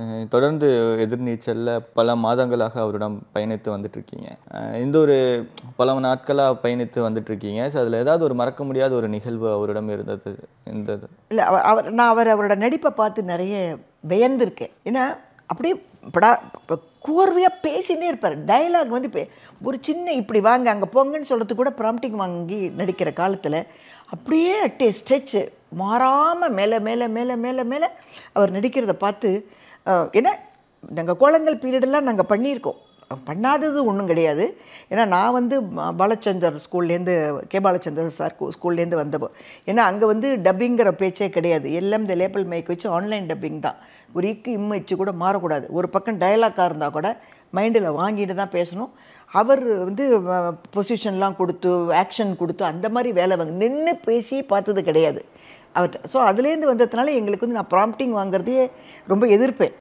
அஹ் தொடர்ந்து எதிர்நீச்சலில் பல மாதங்களாக அவரிடம் பயணித்து வந்துட்டு இருக்கீங்க அஹ் இந்த ஒரு பல நாட்களாக பயணித்து வந்துட்டு இருக்கீங்க ஸோ அதில் ஏதாவது ஒரு மறக்க முடியாத ஒரு நிகழ்வு அவரிடம் இருந்தது இந்த இல்லை அவர் அவர் நான் அவர் அவரோட நடிப்பை பார்த்து நிறைய வியந்திருக்கேன் ஏன்னா அப்படியே படா கோர்வையாக பேசினே இருப்பார் டயலாக் வந்து பே- ஒரு சின்ன இப்படி வாங்க அங்கே போங்கன்னு சொல்கிறதுக்கு கூட ப்ராம்ப்டிங் வாங்கி நடிக்கிற காலத்தில் அப்படியே அட்டே ஸ்ட்ரெச் மாறாமல் மேலே மேலே மேலே மேலே மேலே அவர் நடிக்கிறத பார்த்து அஹ், ஏன்னா நாங்கள் கோலங்கள் பீரியடெல்லாம் நாங்கள் பண்ணியிருக்கோம் பண்ணாதது ஒன்றும் கிடையாது ஏன்னா நான் வந்து பா- பாலச்சந்தர் ஸ்கூல்லேருந்து கே பாலச்சந்தர் சார் கு- ஸ்கூல்லேருந்து வந்தப்போ ஏன்னா அங்கே வந்து டப்பிங்கிற பேச்சே கிடையாது எல்லாம் இந்த லேபிள் மைக் வச்சு ஆன்லைன் டப்பிங் தான் ஒரு இக்கு இம்மு வச்சு கூட மாறக்கூடாது ஒரு பக்கம் டயலாக்காக இருந்தால் கூட மைண்டில் வாங்கிட்டு தான் பேசணும் அவர் வந்து பொசிஷன்லாம் கொடுத்து ஆக்ஷன் கொடுத்து அந்த மாதிரி வேலை வாங்க நின்று பேசி பார்த்தது கிடையாது அவர்கிட்ட ஸோ அதுலேருந்து வந்ததுனால எங்களுக்கு வந்து நான் ப்ராம்ப்டிங் வாங்குறதையே ரொம்ப எதிர்ப்பேன்